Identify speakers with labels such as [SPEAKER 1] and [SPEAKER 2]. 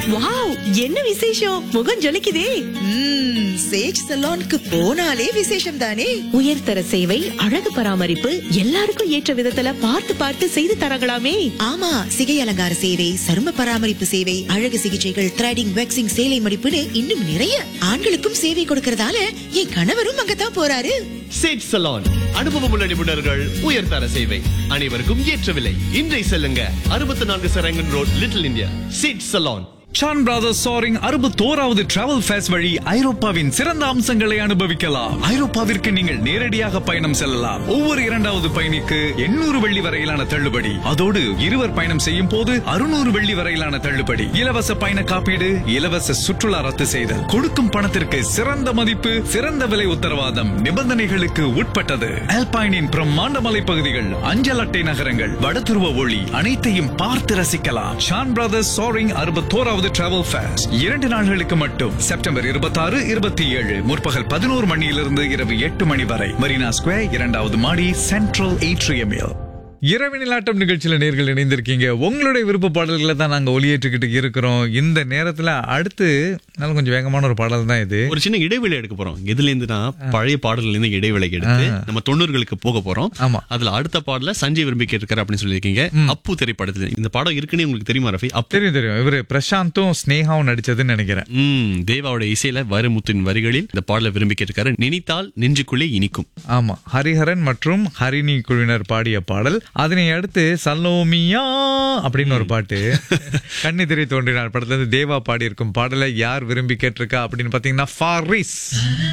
[SPEAKER 1] Wow என்ன விசேஷம் முகம் ஜொலிக்குதே
[SPEAKER 2] ம்ம், சேஜ் சலோனுக்கு போனாலே விசேஷம் தானே
[SPEAKER 1] உயர்தர சேவை அழகு பராமரிப்பு எல்லாருக்கும் ஏற்ற விதத்துல பார்த்து பார்த்து செய்து தரங்களாமே
[SPEAKER 2] ஆமா சிகை அலங்கார சேவை சரும பராமரிப்பு சேவை அழகு சிகிச்சைகள் த்ரெடிங் வேக்சிங் சேலை மடிப்புன்னு இன்னும் நிறைய ஆண்களுக்கும் சேவை கொடுக்கறதால என் கணவரும் அங்கதான் போறாரு
[SPEAKER 3] சேட் சலான் அனுபவமுள்ள நிபுணர்கள் உயர்தர சேவை அனைவருக்கும் ஏற்ற விலை இன்றை செல்லுங்க அறுபத்தி நான்கு சரங்கன் ரோட் லிட்டில் இந்தியா சேட் சலான்
[SPEAKER 4] சான் பிரதர்ஸ் சாரிங் அறுபத்தோராவது டிராவல் ஃபேஸ் வழி ஐரோப்பாவின் சிறந்த அம்சங்களை அனுபவிக்கலாம் ஐரோப்பாவிற்கு நீங்கள் நேரடியாக பயணம் செல்லலாம் ஒவ்வொரு இரண்டாவது பயணிக்கு எண்ணூறு வெள்ளி வரையிலான தள்ளுபடி அதோடு இருவர் பயணம் செய்யும் போது அறுநூறு வெள்ளி வரையிலான தள்ளுபடி இலவச பயண காப்பீடு இலவச சுற்றுலா ரத்து செய்தல் கொடுக்கும் பணத்திற்கு சிறந்த மதிப்பு சிறந்த விலை உத்தரவாதம் நிபந்தனைகளுக்கு உட்பட்டது ஆல்பைனின் பிரம்மாண்ட மலைப்பகுதிகள் அஞ்சல் அட்டை நகரங்கள் வடதுருவ ஒளி அனைத்தையும் பார்த்து ரசிக்கலாம் ஷான் பிரதர்ஸ் சாரிங் அறுபத்தோராவது டிராவல் ஃபேஸ்ட் இரண்டு நாட்களுக்கு மட்டும் செப்டம்பர் இருபத்தாறு இருபத்தி ஏழு முற்பகல் பதினோரு மணியிலிருந்து இரவு எட்டு மணி வரை மரீனா ஸ்கொயர் இரண்டாவது மாடி சென்ட்ரல் ஏட்ரியமில் இரவினில் ஆட்டம் நிகழ்ச்சியில நேர்கள் இணைந்திருக்கீங்க உங்களுடைய விருப்ப பாடல்களை தான் நாங்க ஒளியேற்றுக்கிட்டு இருக்கிறோம் இந்த நேரத்துல அடுத்து நல்ல கொஞ்சம் வேகமான ஒரு பாடல் தான் இது
[SPEAKER 3] ஒரு சின்ன இடைவெளி எடுக்க போறோம் எதுல இருந்துனா பழைய பாடல்ல இருந்து இடைவெளி எடுத்து நம்ம தொண்ணூறுகளுக்கு போக போறோம்
[SPEAKER 4] ஆமா.
[SPEAKER 3] அதுல அடுத்த பாடல சஞ்சய் விரும்பி கேட்டிருக்காரு அப்படின்னு சொல்லியிருக்கீங்க அப்பு திரைப்படத்துல இந்த படம் இருக்குன்னு உங்களுக்கு தெரியுமா ரஃபி அப்பு
[SPEAKER 4] தெரியும் தெரியும் இவரு பிரசாந்தும் ஸ்னேகாவும் நடிச்சதுன்னு நினைக்கிறேன்
[SPEAKER 3] ம் தேவாவோட இசையில வைரமுத்தின் வரிகளில் இந்த பாடலை விரும்பி கேட்டிருக்காரு நினைத்தால் நெஞ்சுக்குள்ளே இனிக்கும்
[SPEAKER 4] ஆமா ஹரிஹரன் மற்றும் ஹரிணி குழுவினர் பாடிய பாடல் அதனை அடுத்து சல்லோமியா அப்படின்னு ஒரு பாட்டு கண்ணி தோன்றினார் படத்துல இருந்து தேவா பாடி இருக்கும் பாடலை யார் விரும்பி கேட்டிருக்கா அப்படின்னு பாத்தீங்கன்னா ஃபாரிஸ்